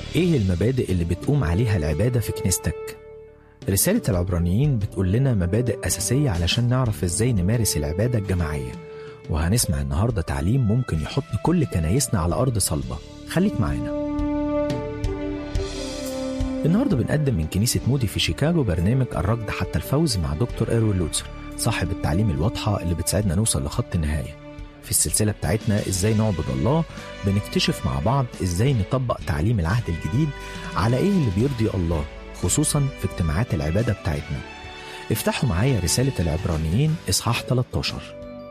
إيه المبادئ اللي بتقوم عليها العبادة في كنيستك؟ رسالة العبرانيين بتقول لنا مبادئ أساسية علشان نعرف إزاي نمارس العبادة الجماعية وهنسمع النهاردة تعليم ممكن يحط كل كنايسنا على أرض صلبة خليك معانا النهاردة بنقدم من كنيسة مودي في شيكاغو برنامج الركض حتى الفوز مع دكتور إيروين لوتسر صاحب التعليم الواضحة اللي بتساعدنا نوصل لخط النهاية في السلسلة بتاعتنا إزاي نعبد الله بنكتشف مع بعض إزاي نطبق تعليم العهد الجديد على إيه اللي بيرضي الله خصوصا في اجتماعات العبادة بتاعتنا افتحوا معايا رسالة العبرانيين إصحاح 13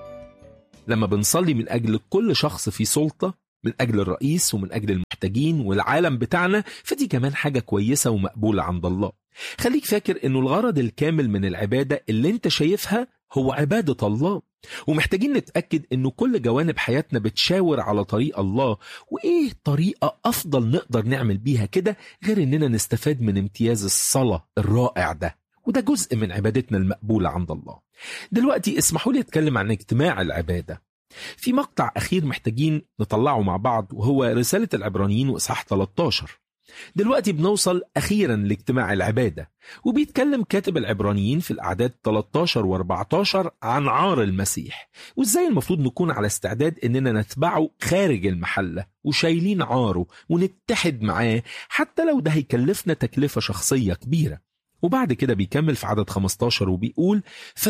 لما بنصلي من أجل كل شخص في سلطة من أجل الرئيس ومن أجل المحتاجين والعالم بتاعنا فدي كمان حاجة كويسة ومقبولة عند الله خليك فاكر أنه الغرض الكامل من العبادة اللي انت شايفها هو عبادة الله ومحتاجين نتأكد أنه كل جوانب حياتنا بتشاور على طريق الله وإيه طريقة أفضل نقدر نعمل بيها كده غير أننا نستفاد من امتياز الصلاة الرائع ده وده جزء من عبادتنا المقبولة عند الله دلوقتي اسمحوا لي أتكلم عن اجتماع العبادة في مقطع أخير محتاجين نطلعه مع بعض وهو رسالة العبرانيين وإصحاح 13 دلوقتي بنوصل أخيرا لاجتماع العبادة وبيتكلم كاتب العبرانيين في الأعداد 13 و14 عن عار المسيح وإزاي المفروض نكون على استعداد إننا نتبعه خارج المحلة وشايلين عاره ونتحد معاه حتى لو ده هيكلفنا تكلفة شخصية كبيرة وبعد كده بيكمل في عدد 15 وبيقول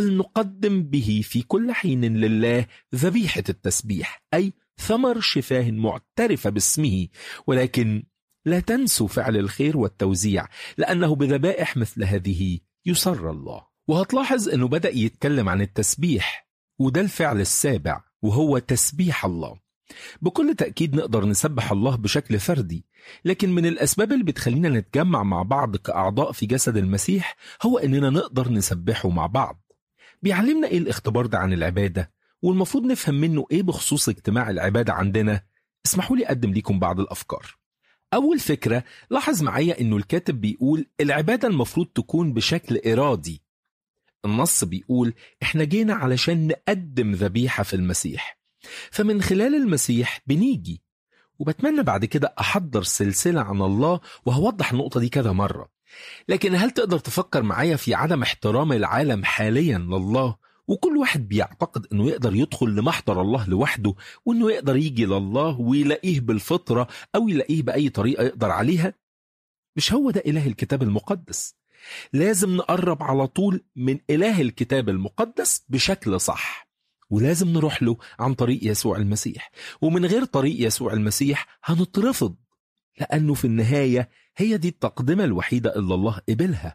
فلنقدم به في كل حين لله ذبيحة التسبيح أي ثمر شفاه معترفة باسمه ولكن لا تنسوا فعل الخير والتوزيع لأنه بذبائح مثل هذه يسر الله وهتلاحظ أنه بدأ يتكلم عن التسبيح وده الفعل السابع وهو تسبيح الله بكل تأكيد نقدر نسبح الله بشكل فردي لكن من الأسباب اللي بتخلينا نتجمع مع بعض كأعضاء في جسد المسيح هو أننا نقدر نسبحه مع بعض بيعلمنا إيه الاختبار ده عن العبادة والمفروض نفهم منه إيه بخصوص اجتماع العبادة عندنا اسمحوا لي أقدم لكم بعض الأفكار أول فكرة لاحظ معايا إنه الكاتب بيقول العبادة المفروض تكون بشكل إرادي النص بيقول إحنا جينا علشان نقدم ذبيحة في المسيح فمن خلال المسيح بنيجي وبتمنى بعد كده أحضر سلسلة عن الله وهوضح النقطة دي كذا مرة لكن هل تقدر تفكر معايا في عدم احترام العالم حاليا لله وكل واحد بيعتقد انه يقدر يدخل لمحضر الله لوحده وانه يقدر يجي لله ويلاقيه بالفطرة او يلاقيه بأي طريقة يقدر عليها مش هو ده إله الكتاب المقدس لازم نقرب على طول من إله الكتاب المقدس بشكل صح ولازم نروح له عن طريق يسوع المسيح ومن غير طريق يسوع المسيح هنترفض لأنه في النهاية هي دي التقدمة الوحيدة اللي الله قبلها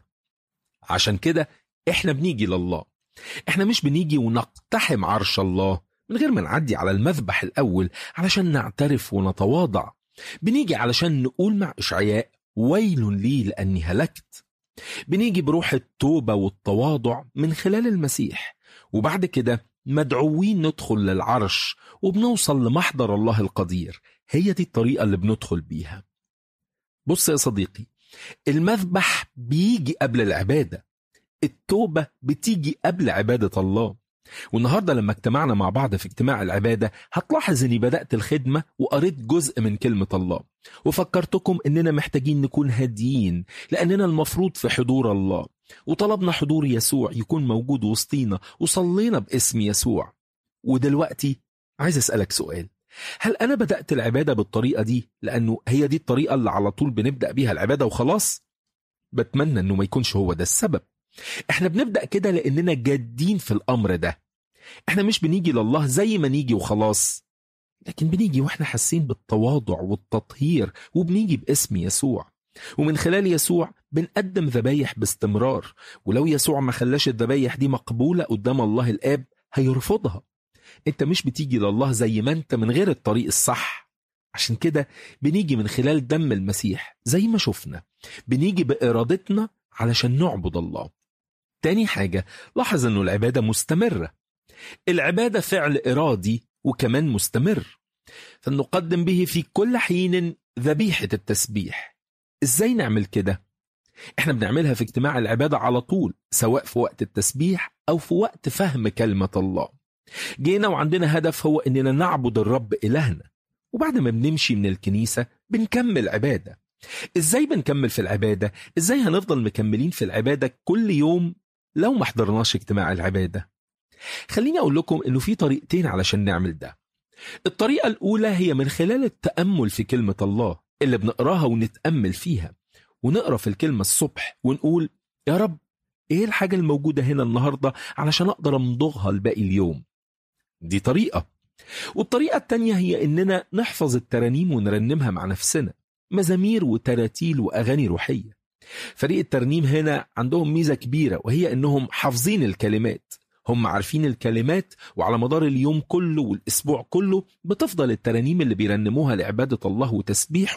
عشان كده احنا بنيجي لله احنا مش بنيجي ونقتحم عرش الله من غير ما نعدي على المذبح الأول علشان نعترف ونتواضع بنيجي علشان نقول مع إشعياء ويل لي لأني هلكت بنيجي بروح التوبة والتواضع من خلال المسيح وبعد كده مدعوين ندخل للعرش وبنوصل لمحضر الله القدير هي دي الطريقة اللي بندخل بيها بص يا صديقي المذبح بيجي قبل العبادة التوبة بتيجي قبل عبادة الله والنهاردة لما اجتمعنا مع بعض في اجتماع العبادة هتلاحظ اني بدأت الخدمة وقريت جزء من كلمة الله وفكرتكم اننا محتاجين نكون هاديين لاننا المفروض في حضور الله وطلبنا حضور يسوع يكون موجود وسطينا وصلينا باسم يسوع ودلوقتي عايز اسألك سؤال هل انا بدأت العبادة بالطريقة دي لانه هي دي الطريقة اللي على طول بنبدأ بيها العبادة وخلاص بتمنى انه ما يكونش هو ده السبب احنا بنبدأ كده لاننا جادين في الامر ده احنا مش بنيجي لله زي ما نيجي وخلاص لكن بنيجي واحنا حاسين بالتواضع والتطهير وبنيجي باسم يسوع ومن خلال يسوع بنقدم ذبايح باستمرار ولو يسوع ما خلاش الذبايح دي مقبولة قدام الله الآب هيرفضها انت مش بتيجي لله زي ما انت من غير الطريق الصح عشان كده بنيجي من خلال دم المسيح زي ما شفنا بنيجي بإرادتنا علشان نعبد الله تاني حاجة لاحظ انه العبادة مستمرة العبادة فعل إرادي وكمان مستمر فنقدم به في كل حين ذبيحة التسبيح ازاي نعمل كده؟ احنا بنعملها في اجتماع العبادة على طول سواء في وقت التسبيح او في وقت فهم كلمة الله جينا وعندنا هدف هو اننا نعبد الرب الهنا وبعد ما بنمشي من الكنيسة بنكمل عبادة ازاي بنكمل في العبادة ازاي هنفضل مكملين في العبادة كل يوم لو ما حضرناش اجتماع العبادة خليني اقول لكم انه في طريقتين علشان نعمل ده الطريقة الاولى هي من خلال التأمل في كلمة الله اللي بنقراها ونتأمل فيها ونقرا في الكلمة الصبح ونقول يا رب ايه الحاجة الموجودة هنا النهاردة علشان اقدر امضغها لباقي اليوم دي طريقة والطريقة التانية هي اننا نحفظ الترانيم ونرنمها مع نفسنا مزامير وتراتيل واغاني روحية فريق الترنيم هنا عندهم ميزة كبيرة وهي انهم حافظين الكلمات هم عارفين الكلمات وعلى مدار اليوم كله والاسبوع كله بتفضل الترانيم اللي بيرنموها لعبادة الله وتسبيحه